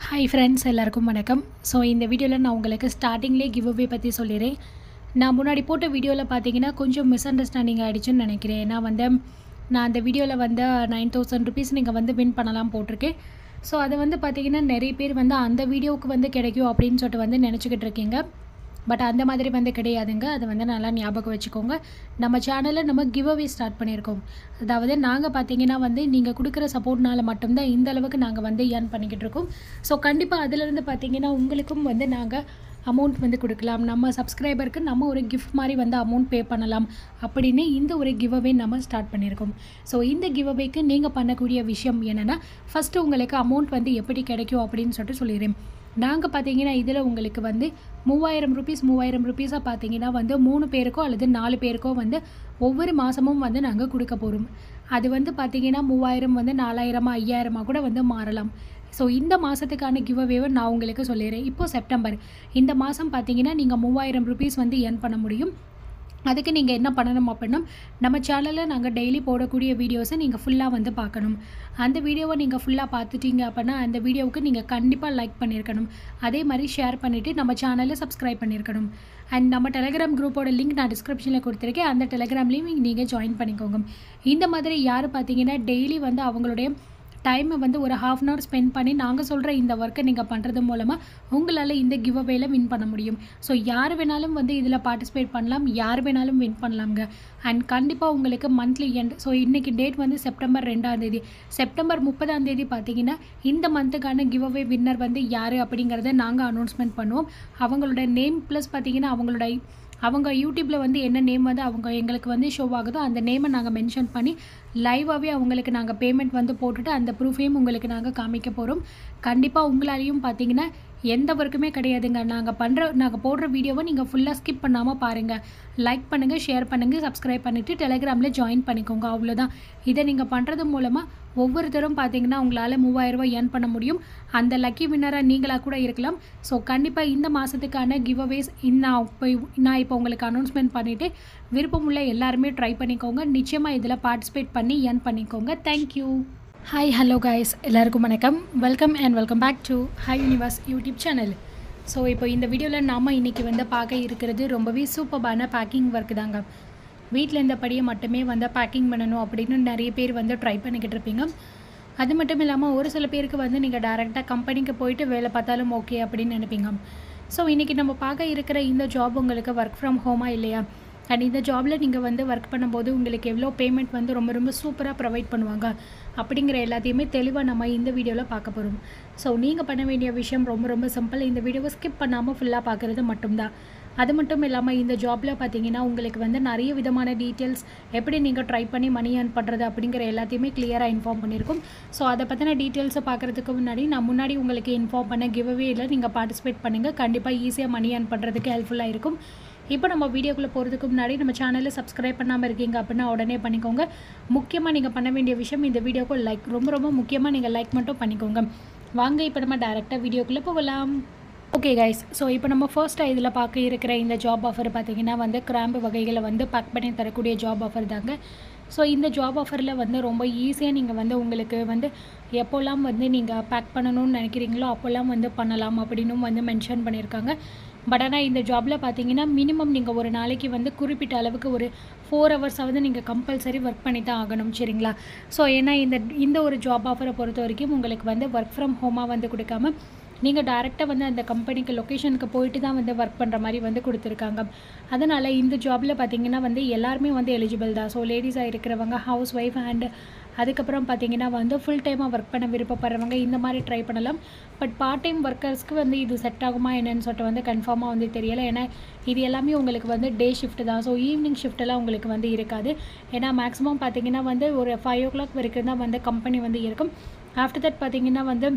hi friends எல்லாருக்கும் வணக்கம் so இந்த வீடியோவில் நான் உங்களுக்கு ஸ்டார்டிங்லேயே கிவ் அவே பற்றி சொல்லிடுறேன் நான் முன்னாடி போட்ட வீடியோவில் பார்த்தீங்கன்னா கொஞ்சம் மிஸ் அண்டர்ஸ்டாண்டிங் ஆகிடுச்சுன்னு நினைக்கிறேன் ஏன்னா வந்து நான் அந்த வீடியோவில் வந்து நைன் தௌசண்ட் ருபீஸ் நீங்கள் வந்து வின் பண்ணலாம் போட்டிருக்கேன் ஸோ அது வந்து பார்த்தீங்கன்னா நிறைய பேர் வந்து அந்த வீடியோவுக்கு வந்து கிடைக்கும் அப்படின்னு சொல்லிட்டு வந்து நினச்சிக்கிட்டு இருக்கீங்க பட் அந்த மாதிரி வந்து கிடையாதுங்க அதை வந்து நல்லா ஞாபகம் வச்சுக்கோங்க நம்ம சேனலில் நம்ம கிவ் அவே ஸ்டார்ட் பண்ணியிருக்கோம் அதாவது நாங்கள் பார்த்தீங்கன்னா வந்து நீங்கள் கொடுக்குற சப்போர்ட்னால மட்டும்தான் இந்த அளவுக்கு நாங்கள் வந்து ஏர்ன் பண்ணிக்கிட்டு இருக்கோம் ஸோ கண்டிப்பாக அதிலிருந்து பார்த்தீங்கன்னா உங்களுக்கும் வந்து நாங்கள் அமௌண்ட் வந்து கொடுக்கலாம் நம்ம சப்ஸ்கிரைபருக்கு நம்ம ஒரு கிஃப்ட் மாதிரி வந்து அமௌண்ட் பே பண்ணலாம் அப்படின்னு இந்த ஒரு கிவ் அவே நம்ம ஸ்டார்ட் பண்ணியிருக்கோம் ஸோ இந்த கிவ் அவேக்கு நீங்கள் பண்ணக்கூடிய விஷயம் என்னென்னா ஃபஸ்ட்டு உங்களுக்கு அமௌண்ட் வந்து எப்படி கிடைக்கும் அப்படின்னு சொல்லிட்டு சொல்லிடுறேன் நாங்கள் பார்த்தீங்கன்னா இதில் உங்களுக்கு வந்து மூவாயிரம் ருபீஸ் மூவாயிரம் ருபீஸாக பார்த்தீங்கன்னா வந்து மூணு பேருக்கோ அல்லது நாலு பேருக்கோ வந்து ஒவ்வொரு மாதமும் வந்து நாங்கள் கொடுக்க போகிறோம் அது வந்து பார்த்தீங்கன்னா மூவாயிரம் வந்து நாலாயிரமா ஐயாயிரமா கூட வந்து மாறலாம் ஸோ இந்த மாதத்துக்கான கிவ் அவேவை நான் உங்களுக்கு சொல்லிடுறேன் இப்போது செப்டம்பர் இந்த மாதம் பார்த்தீங்கன்னா நீங்கள் மூவாயிரம் ருபீஸ் வந்து earn பண்ண முடியும் அதுக்கு நீங்கள் என்ன பண்ணணும் அப்படின்னா நம்ம சேனலில் நாங்கள் டெய்லி போடக்கூடிய வீடியோஸை நீங்கள் ஃபுல்லாக வந்து பார்க்கணும் அந்த வீடியோவை நீங்கள் ஃபுல்லாக பார்த்துட்டீங்க அப்படின்னா அந்த வீடியோவுக்கு நீங்கள் கண்டிப்பாக லைக் பண்ணியிருக்கணும் அதே மாதிரி ஷேர் பண்ணிவிட்டு நம்ம சேனலை சப்ஸ்கிரைப் பண்ணியிருக்கணும் அண்ட் நம்ம டெலிகிராம் குரூப்போட லிங்க் நான் டிஸ்கிரிப்ஷனில் கொடுத்துருக்கேன் அந்த டெலிகிராம்லேயும் நீங்கள் ஜாயின் பண்ணிக்கோங்க இந்த மாதிரி யார் பார்த்தீங்கன்னா டெய்லி வந்து அவங்களுடைய டைமை வந்து ஒரு ஹாஃப் அன் ஹவர் ஸ்பெண்ட் பண்ணி நாங்கள் சொல்கிற இந்த ஒர்க்கை நீங்கள் பண்ணுறது மூலமாக உங்களால் இந்த கிவ் அவேல வின் பண்ண முடியும் ஸோ யார் வேணாலும் வந்து இதில் பார்ட்டிசிபேட் பண்ணலாம் யார் வேணாலும் வின் பண்ணலாம்ங்க அண்ட் கண்டிப்பாக உங்களுக்கு மந்த்லி எண்ட் ஸோ இன்றைக்கி டேட் வந்து செப்டம்பர் ரெண்டாம் தேதி செப்டம்பர் முப்பதாம் தேதி பார்த்தீங்கன்னா இந்த மந்த்துக்கான கிவ் அவே வின்னர் வந்து யார் அப்படிங்கிறத நாங்கள் அனௌன்ஸ்மெண்ட் பண்ணுவோம் அவங்களோட நேம் ப்ளஸ் பார்த்தீங்கன்னா அவங்களோட அவங்க யூடியூப்பில் வந்து என்ன நேம் வந்து அவங்க எங்களுக்கு வந்து ஷோ ஆகுதோ அந்த நேமை நாங்கள் மென்ஷன் பண்ணி லைவாகவே அவங்களுக்கு நாங்கள் பேமெண்ட் வந்து போட்டுட்டு அந்த ப்ரூஃபையும் உங்களுக்கு நாங்கள் காமிக்க போகிறோம் கண்டிப்பாக உங்களாலையும் பார்த்தீங்கன்னா எந்த ஒர்க்குமே கிடையாதுங்க நாங்கள் பண்ணுற நாங்கள் போடுற வீடியோவை நீங்கள் ஃபுல்லாக ஸ்கிப் பண்ணாமல் பாருங்கள் லைக் பண்ணுங்கள் ஷேர் பண்ணுங்கள் சப்ஸ்கிரைப் பண்ணிவிட்டு டெலிகிராமில் ஜாயின் பண்ணிக்கோங்க அவ்வளோதான் இதை நீங்கள் பண்ணுறது மூலமாக ஒவ்வொருத்தரும் பார்த்தீங்கன்னா உங்களால் மூவாயிரரூபா ஏர்ன் பண்ண முடியும் அந்த லக்கி வின்னராக நீங்களாக கூட இருக்கலாம் ஸோ கண்டிப்பாக இந்த மாதத்துக்கான கிவ் அவேஸ் நான் இப்போ நான் இப்போ உங்களுக்கு அனௌன்ஸ்மெண்ட் பண்ணிவிட்டு விருப்பமுள்ள எல்லாருமே ட்ரை பண்ணிக்கோங்க நிச்சயமாக இதில் பார்ட்டிசிபேட் பண்ணி ஏர்ன் பண்ணிக்கோங்க தேங்க்யூ ஹாய் ஹலோ கைஸ் எல்லாருக்கும் வணக்கம் welcome and welcome back to hi universe YouTube channel so இப்போ இந்த வீடியோவில் நாம் இன்றைக்கி வந்து பார்க்க இருக்கிறது ரொம்பவே சூப்பரான பேக்கிங் ஒர்க் தாங்க வீட்டில் இருந்தபடியே மட்டுமே வந்து பேக்கிங் பண்ணணும் அப்படின்னு நிறைய பேர் வந்து ட்ரை பண்ணிக்கிட்டு இருப்பீங்க அது மட்டும் இல்லாமல் ஒரு சில பேருக்கு வந்து நீங்கள் டேரெக்டாக கம்பெனிக்கு போயிட்டு வேலை பார்த்தாலும் ஓகே அப்படின்னு நினைப்பீங்க ஸோ இன்றைக்கி நம்ம பார்க்க இருக்கிற இந்த ஜாப் உங்களுக்கு ஒர்க் ஃப்ரம் ஹோமா இல்லையா அண்ட் இந்த ஜாபில் நீங்கள் வந்து ஒர்க் பண்ணும்போது உங்களுக்கு எவ்வளோ பேமெண்ட் வந்து ரொம்ப ரொம்ப சூப்பராக ப்ரொவைட் பண்ணுவாங்க அப்படிங்கிற எல்லாத்தையுமே தெளிவாக நம்ம இந்த வீடியோவில் பார்க்க போகிறோம் ஸோ நீங்கள் பண்ண வேண்டிய விஷயம் ரொம்ப ரொம்ப சிம்பிள் இந்த வீடியோவை ஸ்கிப் பண்ணாமல் ஃபுல்லாக பார்க்குறது மட்டும்தான் அது மட்டும் இல்லாமல் இந்த ஜாபில் பார்த்தீங்கன்னா உங்களுக்கு வந்து நிறைய விதமான டீட்டெயில்ஸ் எப்படி நீங்கள் ட்ரை பண்ணி மணி ஏர்ன் பண்ணுறது அப்படிங்கிற எல்லாத்தையுமே கிளியராக இன்ஃபார்ம் பண்ணியிருக்கோம் ஸோ அதை பற்றின டீட்டெயில்ஸை பார்க்குறதுக்கு முன்னாடி நான் முன்னாடி உங்களுக்கு இன்ஃபார்ம் பண்ண கிவ்அவே இல்லை நீங்கள் பார்ட்டிசிபேட் பண்ணுங்கள் கண்டிப்பாக ஈஸியாக மணி ஏர்ன் பண்ணுறதுக்கு ஹெல்ப்ஃபுல்லாக இருக்கும் இப்போ நம்ம வீடியோக்குள்ளே போகிறதுக்கு முன்னாடி நம்ம சேனலை சப்ஸ்கிரைப் பண்ணாமல் இருக்கீங்க அப்படின்னா உடனே பண்ணிக்கோங்க முக்கியமாக நீங்கள் பண்ண வேண்டிய விஷயம் இந்த வீடியோக்கு லைக் ரொம்ப ரொம்ப முக்கியமாக நீங்கள் லைக் மட்டும் பண்ணிக்கோங்க வாங்க இப்போ நம்ம டேரெக்டாக வீடியோக்குள்ளே போகலாம் ஓகே கைஸ் ஸோ இப்போ நம்ம ஃபர்ஸ்ட்டாக இதில் பார்க்க இருக்கிற இந்த ஜாப் ஆஃபர் பார்த்தீங்கன்னா வந்து கிராம்பு வகைகளை வந்து பேக் பண்ணி தரக்கூடிய ஜாப் ஆஃபர் தாங்க ஸோ இந்த ஜாப் ஆஃபரில் வந்து ரொம்ப ஈஸியாக நீங்கள் வந்து உங்களுக்கு வந்து எப்போல்லாம் வந்து நீங்கள் பேக் பண்ணணும்னு நினைக்கிறீங்களோ அப்போல்லாம் வந்து பண்ணலாம் அப்படின்னும் வந்து மென்ஷன் பண்ணியிருக்காங்க பட் ஆனால் இந்த ஜாபில் பார்த்தீங்கன்னா மினிமம் நீங்கள் ஒரு நாளைக்கு வந்து குறிப்பிட்ட அளவுக்கு ஒரு ஃபோர் ஹவர்ஸாவது நீங்கள் கம்பல்சரி ஒர்க் பண்ணி தான் ஆகணும் சரிங்களா ஸோ ஏன்னா இந்த இந்த ஒரு ஜாப் ஆஃபரை பொறுத்த வரைக்கும் உங்களுக்கு வந்து ஒர்க் ஃப்ரம் ஹோமாக வந்து கொடுக்காம நீங்கள் டேரெக்டாக வந்து அந்த கம்பெனிக்கு லொக்கேஷனுக்கு போயிட்டு தான் வந்து ஒர்க் பண்ணுற மாதிரி வந்து கொடுத்துருக்காங்க அதனால் இந்த ஜாபில் பார்த்தீங்கன்னா வந்து எல்லாருமே வந்து எலிஜிபிள் தான் ஸோ லேடிஸாக இருக்கிறவங்க ஹவுஸ் ஒய்ஃப் அண்ட் அதுக்கப்புறம் பார்த்தீங்கன்னா வந்து ஃபுல் டைமாக ஒர்க் பண்ண விருப்பப்படுறவங்க இந்த மாதிரி ட்ரை பண்ணலாம் பட் பார்ட் டைம் ஒர்க்கர்ஸ்க்கு வந்து இது செட் ஆகுமா என்னன்னு சொல்லிட்டு வந்து கன்ஃபார்மாக வந்து தெரியலை ஏன்னா இது எல்லாமே உங்களுக்கு வந்து டே ஷிஃப்ட் தான் ஸோ ஈவினிங் ஷிஃப்ட்டெல்லாம் உங்களுக்கு வந்து இருக்காது ஏன்னா மேக்ஸிமம் பார்த்தீங்கன்னா வந்து ஒரு ஃபைவ் ஓ கிளாக் வரைக்கும் தான் வந்து கம்பெனி வந்து இருக்கும் ஆஃப்டர் தட் பார்த்தீங்கன்னா வந்து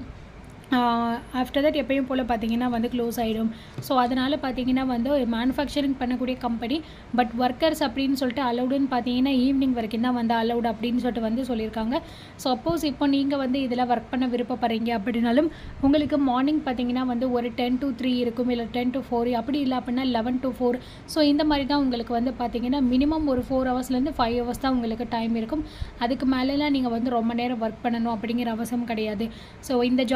ஆஃப்டர் தட் எப்பயும் போல் பார்த்தீங்கன்னா வந்து க்ளோஸ் ஆகிடும் ஸோ அதனால் பார்த்தீங்கன்னா வந்து ஒரு மேனுஃபேக்சரிங் பண்ணக்கூடிய கம்பெனி பட் ஒர்க்கர்ஸ் அப்படின்னு சொல்லிட்டு அலௌடுன்னு பார்த்தீங்கன்னா ஈவினிங் வரைக்கும் தான் வந்து அலௌட் அப்படின்னு சொல்லிட்டு வந்து சொல்லியிருக்காங்க சப்போஸ் இப்போ நீங்கள் வந்து இதில் ஒர்க் பண்ண விருப்பப்படுறீங்க அப்படின்னாலும் உங்களுக்கு மார்னிங் பார்த்தீங்கன்னா வந்து ஒரு டென் டு த்ரீ இருக்கும் இல்லை டென் டு ஃபோர் அப்படி இல்லை அப்படின்னா லெவன் டு ஃபோர் ஸோ இந்த மாதிரி தான் உங்களுக்கு வந்து பார்த்தீங்கன்னா மினிமம் ஒரு ஃபோர் ஹவர்ஸ்லேருந்து ஃபைவ் ஹவர்ஸ் தான் உங்களுக்கு டைம் இருக்கும் அதுக்கு மேலெலாம் நீங்கள் வந்து ரொம்ப நேரம் ஒர்க் பண்ணணும் அப்படிங்கிற அவசியம் கிடையாது ஸோ இந்த ஜாபில் எக்ஸ்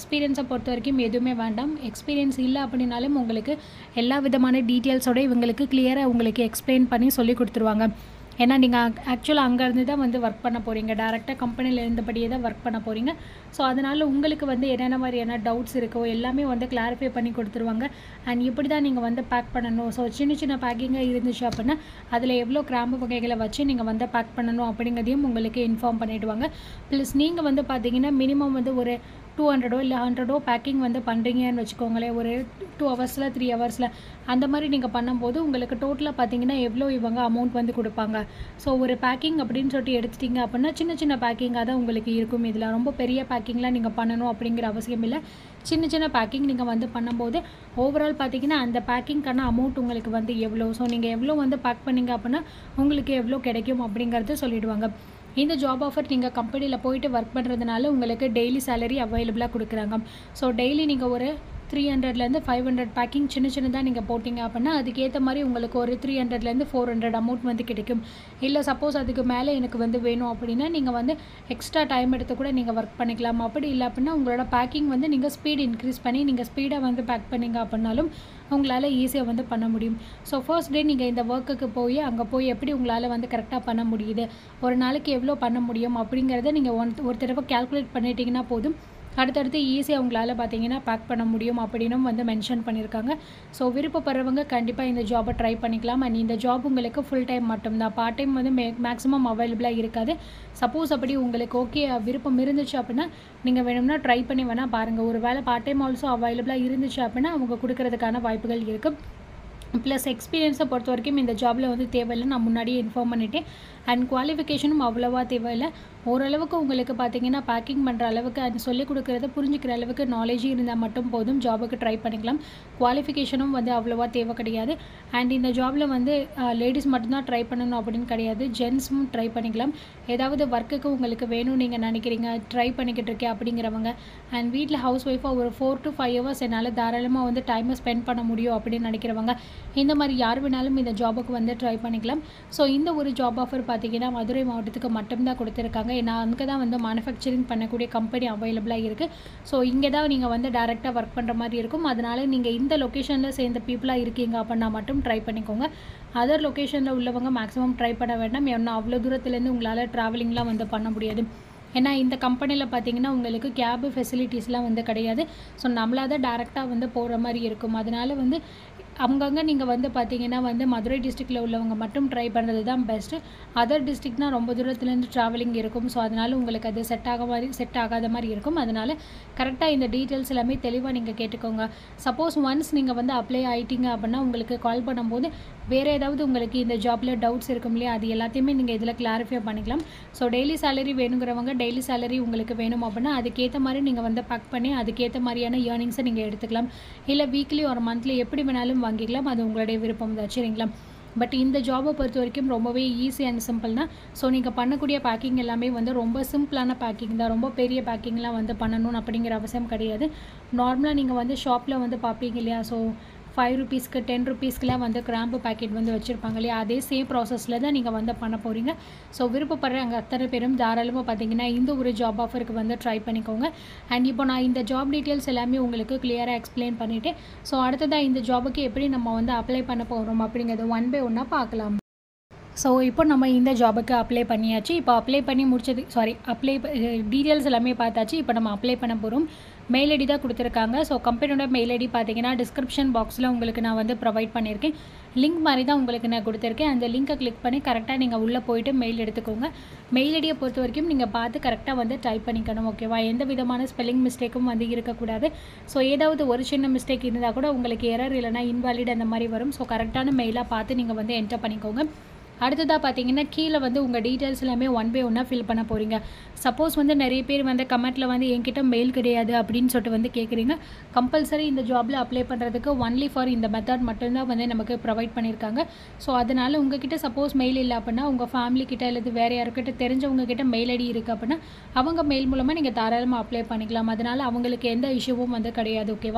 எக்ஸ்பீரியன்ஸை பொறுத்த வரைக்கும் எதுவுமே வேண்டாம் எக்ஸ்பீரியன்ஸ் இல்லை அப்படின்னாலும் உங்களுக்கு எல்லா விதமான டீட்டெயில்ஸோட இவங்களுக்கு கிளியராக உங்களுக்கு எக்ஸ்பிளைன் பண்ணி சொல்லி கொடுத்துருவாங்க ஏன்னா நீங்கள் ஆக்சுவலாக அங்கேருந்து தான் வந்து ஒர்க் பண்ண போகிறீங்க டேரெக்டாக கம்பெனியில் இருந்தபடியே தான் ஒர்க் பண்ண போகிறீங்க ஸோ அதனால் உங்களுக்கு வந்து என்னென்ன மாதிரியான டவுட்ஸ் இருக்கோ எல்லாமே வந்து கிளாரிஃபை பண்ணி கொடுத்துருவாங்க அண்ட் இப்படி தான் நீங்கள் வந்து பேக் பண்ணணும் ஸோ சின்ன சின்ன பேக்கிங்காக இருந்துச்சு அப்படின்னா அதில் எவ்வளோ கிராம்பு வகைகளை வச்சு நீங்கள் வந்து பேக் பண்ணணும் அப்படிங்கிறதையும் உங்களுக்கு இன்ஃபார்ம் பண்ணிவிடுவாங்க ப்ளஸ் நீங்கள் வந்து பார்த்தீங்கன்னா மினிமம் வந்து ஒரு டூ ஹண்ட்ரடோ இல்லை ஹண்ட்ரடோ பேக்கிங் வந்து பண்ணுறீங்கன்னு வச்சுக்கோங்களேன் ஒரு டூ ஹவர்ஸில் த்ரீ ஹவர்ஸில் அந்த மாதிரி நீங்கள் பண்ணும்போது உங்களுக்கு டோட்டலாக பார்த்தீங்கன்னா எவ்வளோ இவங்க அமௌண்ட் வந்து கொடுப்பாங்க ஸோ ஒரு பேக்கிங் அப்படின்னு சொல்லிட்டு எடுத்துட்டீங்க அப்படின்னா சின்ன சின்ன பேக்கிங்காக தான் உங்களுக்கு இருக்கும் இதில் ரொம்ப பெரிய பேக்கிங்லாம் நீங்கள் பண்ணணும் அப்படிங்கிற அவசியம் இல்லை சின்ன சின்ன பேக்கிங் நீங்கள் வந்து பண்ணும்போது ஓவரால் பார்த்தீங்கன்னா அந்த பேக்கிங்க்கான அமௌண்ட் உங்களுக்கு வந்து எவ்வளோ ஸோ நீங்கள் எவ்வளோ வந்து பேக் பண்ணீங்க அப்படின்னா உங்களுக்கு எவ்வளோ கிடைக்கும் அப்படிங்கிறது சொல்லிடுவாங்க இந்த ஜாப் ஆஃபர் நீங்கள் கம்பெனியில் போயிட்டு ஒர்க் பண்ணுறதுனால உங்களுக்கு டெய்லி சேலரி அவைலபிளாக கொடுக்குறாங்க ஸோ டெய்லி நீங்கள் ஒரு த்ரீ ஹண்ட்ரட்லேருந்து ஃபைவ் ஹண்ட்ரட் பேக்கிங் சின்ன சின்னதாக நீங்கள் போட்டிங்க அப்படின்னா அதுக்கேற்ற மாதிரி உங்களுக்கு ஒரு த்ரீ ஹண்ட்ரட்லேருந்து ஃபோர் ஹண்ட்ரட் அமௌண்ட் வந்து கிடைக்கும் இல்லை சப்போஸ் அதுக்கு மேலே எனக்கு வந்து வேணும் அப்படின்னா நீங்கள் வந்து எக்ஸ்ட்ரா டைம் எடுத்து கூட நீங்கள் ஒர்க் பண்ணிக்கலாம் அப்படி இல்லை அப்படின்னா உங்களோட பேக்கிங் வந்து நீங்கள் ஸ்பீட் இன்க்ரீஸ் பண்ணி நீங்கள் ஸ்பீடாக வந்து பேக் பண்ணீங்க அப்படின்னாலும் உங்களால் ஈஸியாக வந்து பண்ண முடியும் ஸோ ஃபர்ஸ்ட் டே நீங்கள் இந்த ஒர்க்குக்கு போய் அங்கே போய் எப்படி உங்களால் வந்து கரெக்டாக பண்ண முடியுது ஒரு நாளைக்கு எவ்வளோ பண்ண முடியும் அப்படிங்கிறத நீங்கள் ஒன் ஒரு தடவை கேல்குலேட் பண்ணிட்டீங்கன்னா போதும் அடுத்தடுத்து ஈஸியாக உங்களால் பார்த்தீங்கன்னா பேக் பண்ண முடியும் அப்படின்னும் வந்து மென்ஷன் பண்ணியிருக்காங்க ஸோ விருப்பப்படுறவங்க கண்டிப்பாக இந்த ஜாபை ட்ரை பண்ணிக்கலாம் அண்ட் இந்த ஜாப் உங்களுக்கு ஃபுல் டைம் மட்டும்தான் பார்ட் டைம் வந்து மே மேக்ஸிமம் அவைலபிளாக இருக்காது சப்போஸ் அப்படி உங்களுக்கு ஓகே விருப்பம் இருந்துச்சு அப்படின்னா நீங்கள் வேணும்னா ட்ரை பண்ணி வேணால் பாருங்கள் ஒரு வேளை பார்ட் டைம் ஆல்சோ அவைலபிளாக இருந்துச்சு அப்படின்னா அவங்க கொடுக்கறதுக்கான வாய்ப்புகள் இருக்குது ப்ளஸ் எக்ஸ்பீரியன்ஸை பொறுத்த வரைக்கும் இந்த ஜாபில் வந்து தேவையில்லை நான் முன்னாடியே இன்ஃபார்ம் பண்ணிட்டேன் அண்ட் குவாலிஃபிகேஷனும் அவ்வளோவா தேவையில்லை ஓரளவுக்கு உங்களுக்கு பார்த்தீங்கன்னா பேக்கிங் பண்ணுற அளவுக்கு அது சொல்லிக் கொடுக்குறத புரிஞ்சுக்கிற அளவுக்கு நாலேஜ் இருந்தால் மட்டும் போதும் ஜாபுக்கு ட்ரை பண்ணிக்கலாம் குவாலிஃபிகேஷனும் வந்து அவ்வளோவா தேவை கிடையாது அண்ட் இந்த ஜாபில் வந்து லேடிஸ் மட்டும்தான் ட்ரை பண்ணணும் அப்படின்னு கிடையாது ஜென்ஸும் ட்ரை பண்ணிக்கலாம் ஏதாவது ஒர்க்குக்கு உங்களுக்கு வேணும் நீங்கள் நினைக்கிறீங்க ட்ரை பண்ணிக்கிட்டு இருக்கேன் அப்படிங்கிறவங்க அண்ட் வீட்டில் ஹவுஸ் ஒய்ஃபாக ஒரு ஃபோர் டு ஃபைவ் ஹவர்ஸ் என்னால் தாராளமாக வந்து டைமை ஸ்பெண்ட் பண்ண முடியும் அப்படின்னு நினைக்கிறவங்க இந்த மாதிரி யார் வேணாலும் இந்த ஜாபுக்கு வந்து ட்ரை பண்ணிக்கலாம் ஸோ இந்த ஒரு ஜாப் ஆஃபர் பார்த்தீங்கன்னா மதுரை மாவட்டத்துக்கு மட்டும்தான் கொடுத்துருக்காங்க ஏன்னா அங்கே தான் வந்து மேனுஃபேக்சரிங் பண்ணக்கூடிய கம்பெனி அவைலபிளாக இருக்குது ஸோ இங்கே தான் நீங்கள் வந்து டேரெக்டாக ஒர்க் பண்ணுற மாதிரி இருக்கும் அதனால் நீங்கள் இந்த லொக்கேஷனில் சேர்ந்த பீப்புளாக இருக்கீங்க அப்படின்னா மட்டும் ட்ரை பண்ணிக்கோங்க அதர் லொக்கேஷனில் உள்ளவங்க மேக்ஸிமம் ட்ரை பண்ண வேண்டாம் ஏன்னா அவ்வளோ தூரத்துலேருந்து உங்களால் ட்ராவலிங்லாம் வந்து பண்ண முடியாது ஏன்னா இந்த கம்பெனியில் பார்த்தீங்கன்னா உங்களுக்கு கேபு ஃபெசிலிட்டிஸ்லாம் வந்து கிடையாது ஸோ நம்மளாக தான் டேரெக்டாக வந்து போகிற மாதிரி இருக்கும் அதனால் வந்து அங்கங்கே நீங்கள் வந்து பார்த்தீங்கன்னா வந்து மதுரை டிஸ்ட்ரிக்டில் உள்ளவங்க மட்டும் ட்ரை பண்ணுறது தான் பெஸ்ட்டு அதர் டிஸ்ட்ரிக்ட்னா ரொம்ப தூரத்துலேருந்து ட்ராவலிங் இருக்கும் ஸோ அதனால் உங்களுக்கு அது செட் ஆக மாதிரி செட் ஆகாத மாதிரி இருக்கும் அதனால் கரெக்டாக இந்த டீட்டெயில்ஸ் எல்லாமே தெளிவாக நீங்கள் கேட்டுக்கோங்க சப்போஸ் ஒன்ஸ் நீங்கள் வந்து அப்ளை ஆகிட்டீங்க அப்படின்னா உங்களுக்கு கால் பண்ணும்போது வேறு ஏதாவது உங்களுக்கு இந்த ஜாப்பில் டவுட்ஸ் இருக்கும் இல்லையா அது எல்லாத்தையுமே நீங்கள் இதில் கிளாரிஃபை பண்ணிக்கலாம் ஸோ டெய்லி சேலரி வேணுங்கிறவங்க டெய்லி சேலரி உங்களுக்கு வேணும் அப்படின்னா அதுக்கேற்ற மாதிரி நீங்கள் வந்து பேக் பண்ணி அதுக்கேற்ற மாதிரியான ஏர்னிங்ஸை நீங்கள் எடுத்துக்கலாம் இல்லை வீக்லி ஒரு மந்த்லி எப்படி வேணாலும் வாங்கிக்கலாம் அது உங்களுடைய விருப்பம் தான் சரிங்களா பட் இந்த ஜாபை பொறுத்த வரைக்கும் ரொம்பவே ஈஸி அண்ட் சிம்பிள் தான் ஸோ நீங்கள் பண்ணக்கூடிய பேக்கிங் எல்லாமே வந்து ரொம்ப சிம்பிளான பேக்கிங் தான் ரொம்ப பெரிய பேக்கிங்லாம் வந்து பண்ணணும் அப்படிங்கிற அவசியம் கிடையாது நார்மலாக நீங்கள் வந்து ஷாப்பில் வந்து பார்ப்பீங்க இல்லையா ஸோ ஃபைவ் ருபீஸ்க்கு டென் ருபீஸ்க்குலாம் வந்து கிராம்பு பேக்கெட் வந்து வச்சுருப்பாங்க இல்லையா அதே சேம் ப்ராசஸில் தான் நீங்கள் வந்து பண்ண போகிறீங்க ஸோ விருப்பப்படுற அங்கே அத்தனை பேரும் தாராளமாக பார்த்தீங்கன்னா இந்த ஒரு ஜாப் ஆஃபருக்கு வந்து ட்ரை பண்ணிக்கோங்க அண்ட் இப்போ நான் இந்த ஜாப் டீட்டெயில்ஸ் எல்லாமே உங்களுக்கு கிளியராக எக்ஸ்பிளைன் பண்ணிவிட்டேன் ஸோ அடுத்ததாக இந்த ஜாபுக்கு எப்படி நம்ம வந்து அப்ளை பண்ண போகிறோம் அப்படிங்கிறத ஒன் பை ஒன்னாக பார்க்கலாம் ஸோ இப்போ நம்ம இந்த ஜாபுக்கு அப்ளை பண்ணியாச்சு இப்போ அப்ளை பண்ணி முடிச்சது சாரி அப்ளை டீட்டெயில்ஸ் எல்லாமே பார்த்தாச்சு இப்போ நம்ம அப்ளை பண்ண போகிறோம் மெயில் ஐடி தான் கொடுத்துருக்காங்க ஸோ கம்பெனியோட மெயில் ஐடி பார்த்தீங்கன்னா டிஸ்கிரிப்ஷன் பாக்ஸில் உங்களுக்கு நான் வந்து ப்ரொவைட் பண்ணியிருக்கேன் லிங்க் மாதிரி தான் உங்களுக்கு நான் கொடுத்துருக்கேன் அந்த லிங்க்கை கிளிக் பண்ணி கரெக்டாக நீங்கள் உள்ளே போயிட்டு மெயில் எடுத்துக்கோங்க மெயில் ஐடியை பொறுத்த வரைக்கும் நீங்கள் பார்த்து கரெக்டாக வந்து டைப் பண்ணிக்கணும் ஓகேவா எந்த விதமான ஸ்பெல்லிங் மிஸ்டேக்கும் வந்து இருக்கக்கூடாது ஸோ ஏதாவது ஒரு சின்ன மிஸ்டேக் இருந்தால் கூட உங்களுக்கு எரர் இல்லைனா இன்வாலிட் அந்த மாதிரி வரும் ஸோ கரெக்டான மெயிலாக பார்த்து நீங்கள் வந்து என்டர் பண்ணிக்கோங்க அடுத்ததாக பார்த்தீங்கன்னா கீழே வந்து உங்கள் டீட்டெயில்ஸ் எல்லாமே ஒன் பை ஒன்னாக ஃபில் பண்ண போகிறீங்க சப்போஸ் வந்து நிறைய பேர் வந்து கமெண்ட்டில் வந்து என்கிட்ட மெயில் கிடையாது அப்படின்னு சொல்லிட்டு வந்து கேட்குறீங்க கம்பல்சரி இந்த ஜாபில் அப்ளை பண்ணுறதுக்கு ஒன்லி ஃபார் இந்த மெத்தட் மட்டும்தான் வந்து நமக்கு ப்ரொவைட் பண்ணியிருக்காங்க ஸோ அதனால் உங்ககிட்ட சப்போஸ் மெயில் இல்லை அப்படின்னா உங்கள் ஃபேமிலி கிட்ட அல்லது வேறு யாருக்கிட்ட தெரிஞ்சவங்க கிட்ட மெயில் ஐடி இருக்குது அப்படின்னா அவங்க மெயில் மூலமாக நீங்கள் தாராளமாக அப்ளை பண்ணிக்கலாம் அதனால் அவங்களுக்கு எந்த இஷ்யூவும் வந்து கிடையாது ஓகேவா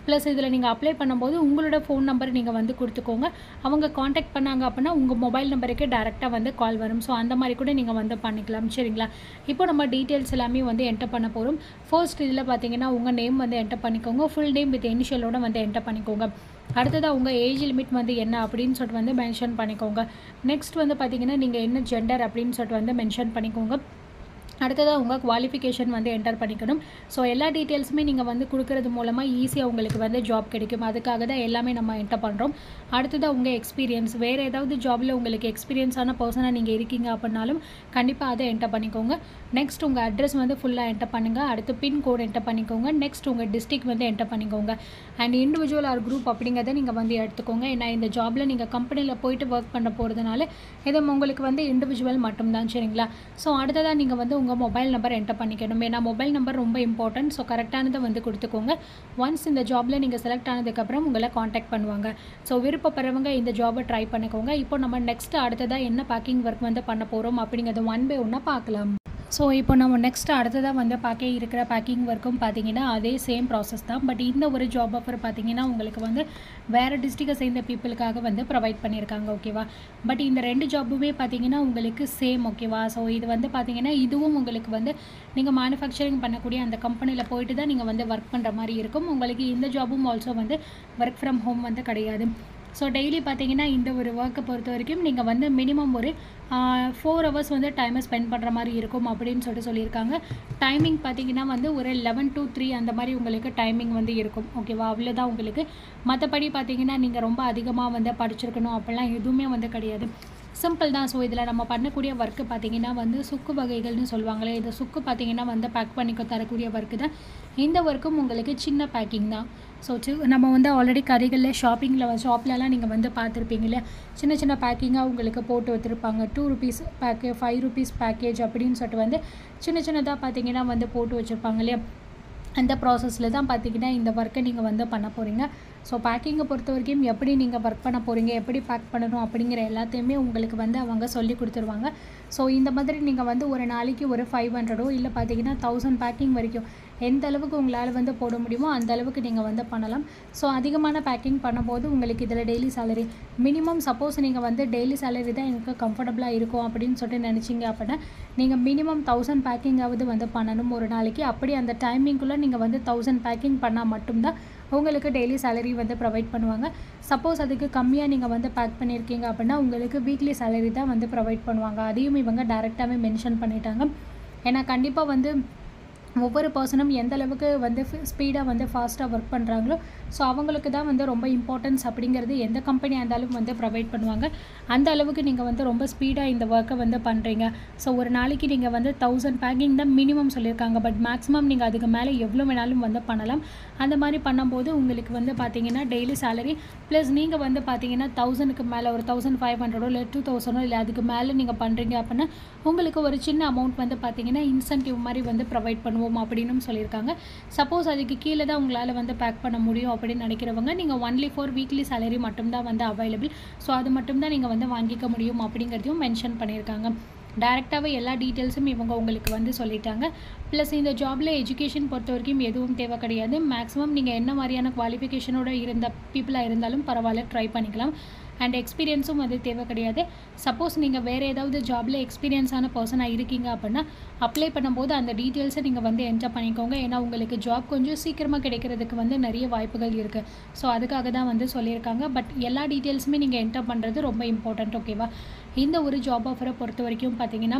ப்ளஸ் இதில் நீங்கள் அப்ளை பண்ணும்போது உங்களோட ஃபோன் நம்பர் நீங்கள் வந்து கொடுத்துக்கோங்க அவங்க காண்டாக்ட் பண்ணாங்க அப்படின்னா உங்கள் மொபைல் நம்பருக்கு டேரெக்டாக வந்து கால் வரும் ஸோ அந்த மாதிரி கூட நீங்கள் வந்து பண்ணிக்கலாம் சரிங்களா இப்போ நம்ம டீட்டெயில்ஸ் எல்லாமே வந்து என்டர் பண்ண போகிறோம் ஃபர்ஸ்ட் இதில் பார்த்தீங்கன்னா உங்கள் நேம் வந்து என்டர் பண்ணிக்கோங்க ஃபுல் நேம் வித் இனிஷியலோட வந்து என்டர் பண்ணிக்கோங்க அடுத்ததாக உங்கள் ஏஜ் லிமிட் வந்து என்ன அப்படின்னு சொல்லிட்டு வந்து மென்ஷன் பண்ணிக்கோங்க நெக்ஸ்ட் வந்து பார்த்தீங்கன்னா நீங்கள் என்ன ஜெண்டர் அப்படின்னு சொல்லிட்டு வந்து மென்ஷன் பண்ணிக்கோங்க அடுத்ததாக உங்கள் குவாலிஃபிகேஷன் வந்து என்டர் பண்ணிக்கணும் ஸோ எல்லா டீட்டெயில்ஸுமே நீங்கள் வந்து கொடுக்கறது மூலமாக ஈஸியாக உங்களுக்கு வந்து ஜாப் கிடைக்கும் அதுக்காக தான் எல்லாமே நம்ம என்டர் பண்ணுறோம் அடுத்ததாக உங்கள் எக்ஸ்பீரியன்ஸ் வேறு ஏதாவது ஜாபில் உங்களுக்கு எக்ஸ்பீரியன்ஸான பர்சனாக நீங்கள் இருக்கீங்க அப்படின்னாலும் கண்டிப்பாக அதை என்டர் பண்ணிக்கோங்க நெக்ஸ்ட் உங்கள் அட்ரஸ் வந்து ஃபுல்லாக என்டர் பண்ணுங்கள் அடுத்து பின் கோட் என்டர் பண்ணிக்கோங்க நெக்ஸ்ட் உங்கள் டிஸ்ட்ரிக் வந்து என்டர் பண்ணிக்கோங்க அண்ட் இண்டிவிஜுவல் ஆர் குரூப் அப்படிங்கிறத நீங்கள் வந்து எடுத்துக்கோங்க ஏன்னா இந்த ஜாபில் நீங்கள் கம்பெனியில் போயிட்டு ஒர்க் பண்ண போகிறதுனால இது உங்களுக்கு வந்து இண்டிவிஜுவல் மட்டும்தான் சரிங்களா ஸோ அடுத்ததாக நீங்கள் வந்து உங்கள் மொபைல் நம்பர் என்டர் பண்ணிக்கணும் ஏன்னா மொபைல் நம்பர் ரொம்ப இம்பார்ட்டன்ட் ஸோ கரெக்டானதை வந்து கொடுத்துக்கோங்க ஒன்ஸ் இந்த ஜாபில் நீங்கள் செலக்ட் ஆனதுக்கப்புறம் உங்களை காண்டாக்ட் பண்ணுவாங்க ஸோ விருப்பப்படுறவங்க இந்த ஜாபை ட்ரை பண்ணிக்கோங்க இப்போ நம்ம நெக்ஸ்ட் அடுத்ததாக என்ன பேக்கிங் ஒர்க் வந்து பண்ண போகிறோம் அப்படிங்கிறத ஒன் பை ஒன்னாக பார்க்கலாம் ஸோ இப்போ நம்ம நெக்ஸ்ட் அடுத்ததாக வந்து பார்க்க இருக்கிற பேக்கிங் ஒர்க்கும் பார்த்தீங்கன்னா அதே சேம் ப்ராசஸ் தான் பட் இந்த ஒரு ஜாப் ஆஃபர் பார்த்தீங்கன்னா உங்களுக்கு வந்து வேறு டிஸ்ட்ரிக்டை சேர்ந்த பீப்புளுக்காக வந்து ப்ரொவைட் பண்ணியிருக்காங்க ஓகேவா பட் இந்த ரெண்டு ஜாப்புமே பார்த்தீங்கன்னா உங்களுக்கு சேம் ஓகேவா ஸோ இது வந்து பார்த்தீங்கன்னா இதுவும் உங்களுக்கு வந்து நீங்கள் மேனுஃபேக்சரிங் பண்ணக்கூடிய அந்த கம்பெனியில் போயிட்டு தான் நீங்கள் வந்து ஒர்க் பண்ணுற மாதிரி இருக்கும் உங்களுக்கு இந்த ஜாபும் ஆல்சோ வந்து ஒர்க் ஃப்ரம் ஹோம் வந்து கிடையாது ஸோ டெய்லி பார்த்தீங்கன்னா இந்த ஒரு ஒர்க்கை பொறுத்த வரைக்கும் நீங்கள் வந்து மினிமம் ஒரு ஃபோர் ஹவர்ஸ் வந்து டைமை ஸ்பெண்ட் பண்ணுற மாதிரி இருக்கும் அப்படின்னு சொல்லிட்டு சொல்லியிருக்காங்க டைமிங் பார்த்தீங்கன்னா வந்து ஒரு லெவன் to த்ரீ அந்த மாதிரி உங்களுக்கு டைமிங் வந்து இருக்கும் ஓகேவா அவ்வளோதான் உங்களுக்கு மற்றபடி பார்த்தீங்கன்னா நீங்கள் ரொம்ப அதிகமாக வந்து படிச்சிருக்கணும் அப்படிலாம் எதுவுமே வந்து கிடையாது சிம்பிள் தான் ஸோ இதில் நம்ம பண்ணக்கூடிய ஒர்க்கு பார்த்தீங்கன்னா வந்து சுக்கு வகைகள்னு சொல்லுவாங்களே இந்த சுக்கு பார்த்தீங்கன்னா வந்து பேக் பண்ணிக்க தரக்கூடிய ஒர்க்கு தான் இந்த ஒர்க்கும் உங்களுக்கு சின்ன பேக்கிங் தான் ஸோ நம்ம வந்து ஆல்ரெடி கடைகளில் ஷாப்பிங்கில் ஷாப்லலாம் நீங்கள் வந்து பார்த்துருப்பீங்க இல்லையா சின்ன சின்ன பேக்கிங்காக உங்களுக்கு போட்டு வச்சுருப்பாங்க டூ ருபீஸ் பேக்கே ஃபைவ் ருபீஸ் பேக்கேஜ் அப்படின்னு சொல்லிட்டு வந்து சின்ன சின்னதாக பார்த்தீங்கன்னா வந்து போட்டு வச்சுருப்பாங்க இல்லையா அந்த ப்ராசஸில் தான் பார்த்தீங்கன்னா இந்த ஒர்க்கை நீங்கள் வந்து பண்ண போகிறீங்க ஸோ பேக்கிங்கை பொறுத்த வரைக்கும் எப்படி நீங்கள் ஒர்க் பண்ண போகிறீங்க எப்படி பேக் பண்ணணும் அப்படிங்கிற எல்லாத்தையுமே உங்களுக்கு வந்து அவங்க சொல்லி கொடுத்துருவாங்க ஸோ இந்த மாதிரி நீங்கள் வந்து ஒரு நாளைக்கு ஒரு ஃபைவ் ஹண்ட்ரடோ இல்லை பார்த்தீங்கன்னா தௌசண்ட் பேக்கிங் வரைக்கும் எந்த அளவுக்கு உங்களால் வந்து போட முடியுமோ அந்த அளவுக்கு நீங்கள் வந்து பண்ணலாம் ஸோ அதிகமான பேக்கிங் பண்ணும்போது உங்களுக்கு இதில் டெய்லி சேலரி மினிமம் சப்போஸ் நீங்கள் வந்து டெய்லி சேலரி தான் எனக்கு கம்ஃபர்டபுளாக இருக்கும் அப்படின்னு சொல்லிட்டு நினச்சிங்க அப்படின்னா நீங்கள் மினிமம் தௌசண்ட் பேக்கிங்காவது வந்து பண்ணணும் ஒரு நாளைக்கு அப்படி அந்த டைமிங்குள்ளே நீங்கள் வந்து தௌசண்ட் பேக்கிங் பண்ணால் மட்டும்தான் உங்களுக்கு டெய்லி சேலரி வந்து ப்ரொவைட் பண்ணுவாங்க சப்போஸ் அதுக்கு கம்மியாக நீங்கள் வந்து பேக் பண்ணியிருக்கீங்க அப்படின்னா உங்களுக்கு வீக்லி சேலரி தான் வந்து ப்ரொவைட் பண்ணுவாங்க அதையும் இவங்க டேரெக்டாகவே மென்ஷன் பண்ணிட்டாங்க ஏன்னா கண்டிப்பாக வந்து ஒவ்வொரு பர்சனும் எந்த அளவுக்கு வந்து ஸ்பீடாக வந்து ஃபாஸ்ட்டாக ஒர்க் பண்ணுறாங்களோ ஸோ அவங்களுக்கு தான் வந்து ரொம்ப இம்பார்ட்டன்ஸ் அப்படிங்கிறது எந்த கம்பெனியாக இருந்தாலும் வந்து ப்ரொவைட் பண்ணுவாங்க அந்த அளவுக்கு நீங்கள் வந்து ரொம்ப ஸ்பீடாக இந்த ஒர்க்கை வந்து பண்ணுறீங்க ஸோ ஒரு நாளைக்கு நீங்கள் வந்து தௌசண்ட் பேக்கிங் தான் மினிமம் சொல்லியிருக்காங்க பட் மேக்ஸிமம் நீங்கள் அதுக்கு மேலே எவ்வளோ வேணாலும் வந்து பண்ணலாம் அந்த மாதிரி பண்ணும்போது உங்களுக்கு வந்து பார்த்தீங்கன்னா டெய்லி சேலரி ப்ளஸ் நீங்கள் வந்து பார்த்தீங்கன்னா தௌசண்ட்க்கு மேலே ஒரு தௌசண்ட் ஃபைவ் ஹண்ட்ரடோ இல்லை டூ தௌசண்டோ இல்லை அதுக்கு மேலே நீங்கள் பண்ணுறீங்க அப்படின்னா உங்களுக்கு ஒரு சின்ன அமௌண்ட் வந்து பார்த்தீங்கன்னா இன்சென்டிவ் மாதிரி வந்து ப்ரொவைட் பண்ணுவோம் அப்படின்னு சொல்லியிருக்காங்க சப்போஸ் அதுக்கு கீழே தான் உங்களால் வந்து பேக் பண்ண முடியும் அப்படின்னு நினைக்கிறவங்க நீங்கள் ஒன்லி ஃபார் வீக்லி சேலரி மட்டும்தான் வந்து அவைலபிள் ஸோ அது மட்டும்தான் நீங்கள் வந்து வாங்கிக்க முடியும் அப்படிங்கிறதையும் மென்ஷன் பண்ணியிருக்காங்க டேரெக்டாகவே எல்லா டீட்டெயில்ஸும் இவங்க உங்களுக்கு வந்து சொல்லிட்டாங்க ப்ளஸ் இந்த ஜாபில் எஜுகேஷன் பொறுத்த வரைக்கும் எதுவும் தேவை கிடையாது மேக்ஸிமம் நீங்கள் என்ன மாதிரியான குவாலிஃபிகேஷனோட இருந்த பீப்புளாக இருந்தாலும் பரவாயில்ல ட்ரை பண்ணிக்கலாம் அண்ட் எக்ஸ்பீரியன்ஸும் அது தேவை கிடையாது சப்போஸ் நீங்கள் வேறு ஏதாவது ஜாபில் எக்ஸ்பீரியன்ஸான பர்சனாக இருக்கீங்க அப்படின்னா அப்ளை பண்ணும்போது அந்த டீட்டெயில்ஸை நீங்கள் வந்து என்டர் பண்ணிக்கோங்க ஏன்னா உங்களுக்கு ஜாப் கொஞ்சம் சீக்கிரமாக கிடைக்கிறதுக்கு வந்து நிறைய வாய்ப்புகள் இருக்குது ஸோ அதுக்காக தான் வந்து சொல்லியிருக்காங்க பட் எல்லா டீட்டெயில்ஸுமே நீங்கள் என்டர் பண்ணுறது ரொம்ப இம்பார்ட்டண்ட் ஓகேவா இந்த ஒரு ஜாப் ஆஃபரை பொறுத்த வரைக்கும் பார்த்தீங்கன்னா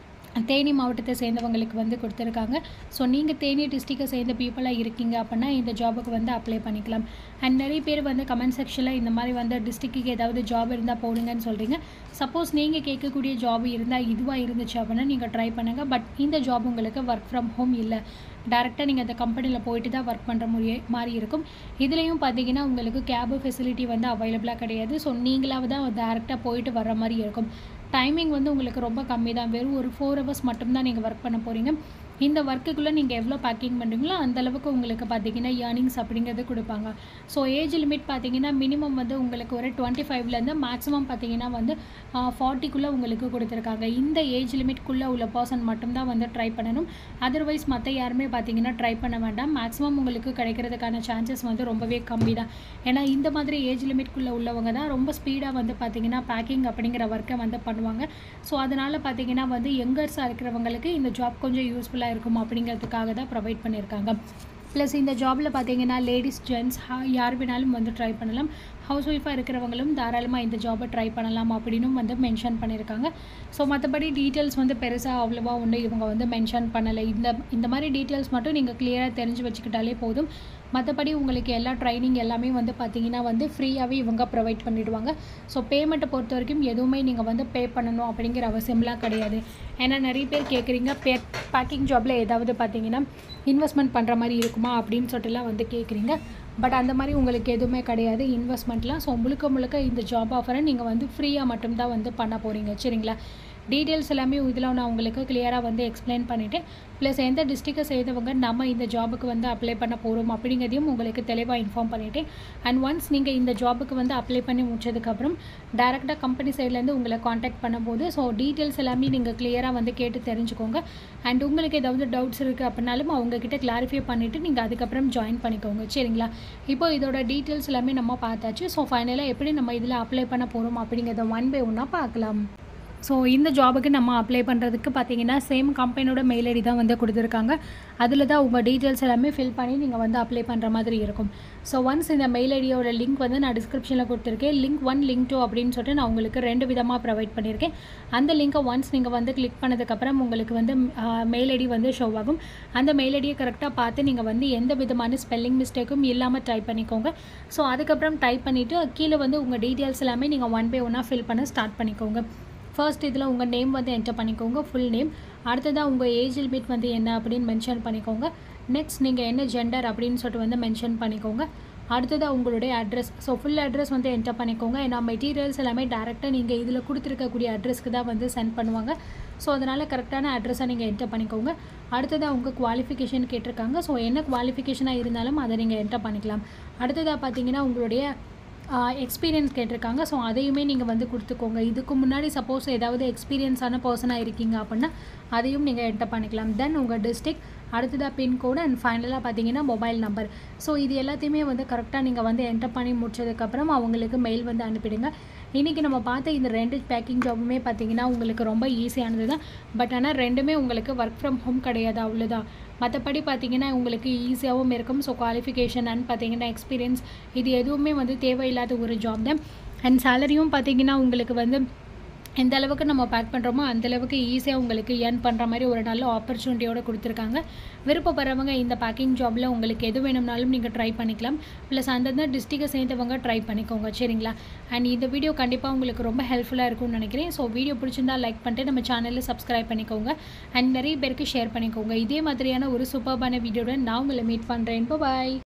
தேனி மாவட்டத்தை சேர்ந்தவங்களுக்கு வந்து கொடுத்துருக்காங்க ஸோ நீங்கள் தேனி டிஸ்ட்ரிக்டை சேர்ந்த பீப்புளாக இருக்கீங்க அப்படின்னா இந்த ஜாபுக்கு வந்து அப்ளை பண்ணிக்கலாம் அண்ட் நிறைய பேர் வந்து கமெண்ட் செக்ஷனில் இந்த மாதிரி வந்து டிஸ்ட்ரிக்ட்டுக்கு ஏதாவது ஜாப் இருந்தால் போடுங்கன்னு சொல்கிறீங்க சப்போஸ் நீங்கள் கேட்கக்கூடிய ஜாப் இருந்தால் இதுவாக இருந்துச்சு அப்படின்னா நீங்கள் ட்ரை பண்ணுங்கள் பட் இந்த ஜாப் உங்களுக்கு ஒர்க் ஃப்ரம் ஹோம் இல்லை டேரெக்டாக நீங்கள் அந்த கம்பெனியில் போயிட்டு தான் ஒர்க் பண்ணுற முடிய மாதிரி இருக்கும் இதுலேயும் பார்த்தீங்கன்னா உங்களுக்கு கேபு ஃபெசிலிட்டி வந்து அவைலபிளாக கிடையாது ஸோ நீங்களாவது தான் டேரெக்டாக போயிட்டு வர்ற மாதிரி இருக்கும் டைமிங் வந்து உங்களுக்கு ரொம்ப கம்மி தான் வெறும் ஒரு ஃபோர் ஹவர்ஸ் மட்டும்தான் நீங்கள் ஒர்க் பண்ண போகிறீங்க இந்த ஒர்க்குக்குள்ளே நீங்கள் எவ்வளோ பேக்கிங் பண்ணுறீங்களோ அந்தளவுக்கு உங்களுக்கு பார்த்தீங்கன்னா ஏர்னிங்ஸ் அப்படிங்கிறது கொடுப்பாங்க ஸோ ஏஜ் லிமிட் பார்த்தீங்கன்னா மினிமம் வந்து உங்களுக்கு ஒரு டுவெண்ட்டி ஃபைவ்லேருந்து மேக்ஸிமம் பார்த்தீங்கன்னா வந்து ஃபார்ட்டிக்குள்ளே உங்களுக்கு கொடுத்துருக்காங்க இந்த ஏஜ் லிமிட்குள்ளே உள்ள பர்சன் மட்டும்தான் வந்து ட்ரை பண்ணணும் அதர்வைஸ் மற்ற யாருமே பார்த்தீங்கன்னா ட்ரை பண்ண வேண்டாம் மேக்ஸிமம் உங்களுக்கு கிடைக்கிறதுக்கான சான்சஸ் வந்து ரொம்பவே கம்மி தான் ஏன்னா இந்த மாதிரி ஏஜ் லிமிட்குள்ளே உள்ளவங்க தான் ரொம்ப ஸ்பீடாக வந்து பார்த்தீங்கன்னா பேக்கிங் அப்படிங்கிற ஒர்க்கை வந்து பண்ணுவாங்க ஸோ அதனால் பார்த்தீங்கன்னா வந்து யங்கர்ஸாக இருக்கிறவங்களுக்கு இந்த ஜாப் கொஞ்சம் யூஸ்ஃபுல்லாக இருக்கும் அப்படிங்கிறதுக்காக தான் ப்ரொவைட் பண்ணியிருக்காங்க ப்ளஸ் இந்த ஜாபில் பார்த்தீங்கன்னா லேடிஸ் ஜென்ட்ஸ் யார் வேணாலும் வந்து ட்ரை பண்ணலாம் ஹவுஸ் ஒய்ஃபாக இருக்கிறவங்களும் தாராளமாக இந்த ஜாபை ட்ரை பண்ணலாம் அப்படின்னும் வந்து மென்ஷன் பண்ணியிருக்காங்க ஸோ மற்றபடி டீட்டெயில்ஸ் வந்து பெருசாக அவ்வளோவா ஒன்று இவங்க வந்து மென்ஷன் பண்ணலை இந்த இந்த மாதிரி டீட்டெயில்ஸ் மட்டும் நீங்கள் கிளியராக தெரிஞ்சு வச்சுக்கிட்டாலே போதும் மற்றபடி உங்களுக்கு எல்லா ட்ரைனிங் எல்லாமே வந்து பார்த்தீங்கன்னா வந்து ஃப்ரீயாகவே இவங்க ப்ரொவைட் பண்ணிவிடுவாங்க ஸோ பேமெண்ட்டை பொறுத்த வரைக்கும் எதுவுமே நீங்கள் வந்து பே பண்ணணும் அப்படிங்கிற அவசியம்லாம் கிடையாது ஏன்னா நிறைய பேர் கேட்குறீங்க பே பேக்கிங் ஜாபில் ஏதாவது பார்த்தீங்கன்னா இன்வெஸ்ட்மெண்ட் பண்ணுற மாதிரி இருக்குமா அப்படின்னு சொல்லிட்டுலாம் வந்து கேட்குறீங்க பட் அந்த மாதிரி உங்களுக்கு எதுவுமே கிடையாது இன்வெஸ்ட்மெண்ட்லாம் ஸோ முழுக்க முழுக்க இந்த ஜாப் ஆஃபரை நீங்கள் வந்து ஃப்ரீயாக மட்டும்தான் வந்து பண்ண போகிறீங்க சரிங்களா டீட்டெயில்ஸ் எல்லாமே இதில் நான் உங்களுக்கு கிளியராக வந்து எக்ஸ்பிளைன் பண்ணிவிட்டேன் ப்ளஸ் எந்த டிஸ்ட்ரிக்டை செய்தவங்க நம்ம இந்த ஜாபுக்கு வந்து அப்ளை பண்ண போகிறோம் அப்படிங்கிறதையும் உங்களுக்கு தெளிவாக இன்ஃபார்ம் பண்ணிவிட்டேன் அண்ட் ஒன்ஸ் நீங்கள் இந்த ஜாபுக்கு வந்து அப்ளை பண்ணி முடிச்சதுக்கப்புறம் டேரெக்டாக கம்பெனி சைட்லேருந்து உங்களை காண்டாக்ட் பண்ணும்போது ஸோ டீட்டெயில்ஸ் எல்லாமே நீங்கள் கிளியராக வந்து கேட்டு தெரிஞ்சுக்கோங்க அண்ட் உங்களுக்கு ஏதாவது டவுட்ஸ் இருக்குது அப்படின்னாலும் அவங்கக்கிட்ட கிளாரிஃபை பண்ணிவிட்டு நீங்கள் அதுக்கப்புறம் ஜாயின் பண்ணிக்கோங்க சரிங்களா இப்போ இதோட டீட்டெயில்ஸ் எல்லாமே நம்ம பார்த்தாச்சு ஸோ ஃபைனலாக எப்படி நம்ம இதில் அப்ளை பண்ண போகிறோம் அப்படிங்கிறத ஒன் பை ஒன்னாக பார்க்கலாம் ஸோ இந்த ஜாபுக்கு நம்ம அப்ளை பண்ணுறதுக்கு பார்த்தீங்கன்னா சேம் கம்பெனியோட மெயில் ஐடி தான் வந்து கொடுத்துருக்காங்க அதில் தான் உங்கள் டீட்டெயில்ஸ் எல்லாமே ஃபில் பண்ணி நீங்கள் வந்து அப்ளை பண்ணுற மாதிரி இருக்கும் ஸோ ஒன்ஸ் இந்த மெயில் ஐடியோட லிங்க் வந்து நான் டிஸ்கிரிப்ஷனில் கொடுத்துருக்கேன் லிங்க் ஒன் லிங்க் டூ அப்படின்னு சொல்லிட்டு நான் உங்களுக்கு ரெண்டு விதமாக ப்ரொவைட் பண்ணியிருக்கேன் அந்த லிங்க்கை ஒன்ஸ் நீங்கள் வந்து கிளிக் பண்ணதுக்கப்புறம் உங்களுக்கு வந்து மெயில் ஐடி வந்து ஷோ ஆகும் அந்த மெயில் ஐடியை கரெக்டாக பார்த்து நீங்கள் வந்து எந்த விதமான ஸ்பெல்லிங் மிஸ்டேக்கும் இல்லாமல் டைப் பண்ணிக்கோங்க ஸோ அதுக்கப்புறம் டைப் பண்ணிவிட்டு கீழே வந்து உங்கள் டீட்டெயில்ஸ் எல்லாமே நீங்கள் ஒன் பை ஒன்னாக ஃபில் பண்ண ஸ்டார்ட் பண்ணிக்கோங்க ஃபர்ஸ்ட் இதில் உங்கள் நேம் வந்து என்டர் பண்ணிக்கோங்க ஃபுல் நேம் அடுத்ததாக உங்கள் ஏஜ் லிமிட் வந்து என்ன அப்படின்னு மென்ஷன் பண்ணிக்கோங்க நெக்ஸ்ட் நீங்கள் என்ன ஜெண்டர் அப்படின்னு சொல்லிட்டு வந்து மென்ஷன் பண்ணிக்கோங்க அடுத்ததாக உங்களுடைய அட்ரஸ் ஸோ ஃபுல் அட்ரஸ் வந்து என்டர் பண்ணிக்கோங்க ஏன்னா மெட்டீரியல்ஸ் எல்லாமே டேரெக்டாக நீங்கள் இதில் கொடுத்துருக்கக்கூடிய அட்ரஸ்க்கு தான் வந்து சென்ட் பண்ணுவாங்க ஸோ அதனால் கரெக்டான அட்ரஸை நீங்கள் என்டர் பண்ணிக்கோங்க அடுத்ததாக உங்கள் குவாலிஃபிகேஷன் கேட்டிருக்காங்க ஸோ என்ன குவாலிஃபிகேஷனாக இருந்தாலும் அதை நீங்கள் என்டர் பண்ணிக்கலாம் அடுத்ததாக பார்த்தீங்கன்னா உங்களுடைய எக்ஸ்பீரியன்ஸ் கேட்டிருக்காங்க ஸோ அதையுமே நீங்கள் வந்து கொடுத்துக்கோங்க இதுக்கு முன்னாடி சப்போஸ் ஏதாவது எக்ஸ்பீரியன்ஸான பர்சனாக இருக்கீங்க அப்படின்னா அதையும் நீங்கள் என்டர் பண்ணிக்கலாம் தென் உங்கள் டிஸ்ட்ரிக் அடுத்ததாக பின்கோடு அண்ட் ஃபைனலாக பார்த்தீங்கன்னா மொபைல் நம்பர் ஸோ இது எல்லாத்தையுமே வந்து கரெக்டாக நீங்கள் வந்து என்டர் பண்ணி முடிச்சதுக்கப்புறம் அவங்களுக்கு மெயில் வந்து அனுப்பிடுங்க இன்றைக்கி நம்ம பார்த்த இந்த ரெண்டு பேக்கிங் ஜாபுமே பார்த்தீங்கன்னா உங்களுக்கு ரொம்ப ஈஸியானது தான் பட் ஆனால் ரெண்டுமே உங்களுக்கு ஒர்க் ஃப்ரம் ஹோம் கிடையாது அவ்வளோதான் மற்றபடி பார்த்தீங்கன்னா உங்களுக்கு ஈஸியாகவும் இருக்கும் ஸோ குவாலிஃபிகேஷன் அண்ட் பார்த்தீங்கன்னா எக்ஸ்பீரியன்ஸ் இது எதுவுமே வந்து தேவையில்லாத ஒரு ஜாப் தான் அண்ட் சேலரியும் பார்த்தீங்கன்னா உங்களுக்கு வந்து எந்த அளவுக்கு நம்ம பேக் பண்ணுறோமோ அந்தளவுக்கு ஈஸியாக உங்களுக்கு ஏர்ன் பண்ணுற மாதிரி ஒரு நல்ல ஆப்பர்ச்சுனிட்டியோடு கொடுத்துருக்காங்க விருப்பப்படுறவங்க இந்த பேக்கிங் ஜாபில் உங்களுக்கு எது வேணும்னாலும் நீங்கள் ட்ரை பண்ணிக்கலாம் ப்ளஸ் அந்தந்த டிஸ்ட்ரிக்டை சேர்ந்தவங்க ட்ரை பண்ணிக்கோங்க சரிங்களா அண்ட் இந்த வீடியோ கண்டிப்பாக உங்களுக்கு ரொம்ப ஹெல்ப்ஃபுல்லாக இருக்கும்னு நினைக்கிறேன் ஸோ வீடியோ பிடிச்சிருந்தா லைக் பண்ணிட்டு நம்ம சேனலில் சப்ஸ்கிரைப் பண்ணிக்கோங்க அண்ட் நிறைய பேருக்கு ஷேர் பண்ணிக்கோங்க இதே மாதிரியான ஒரு சூப்பர்பான வீடியோட நான் உங்களை மீட் பண்ணுறேன் பாய்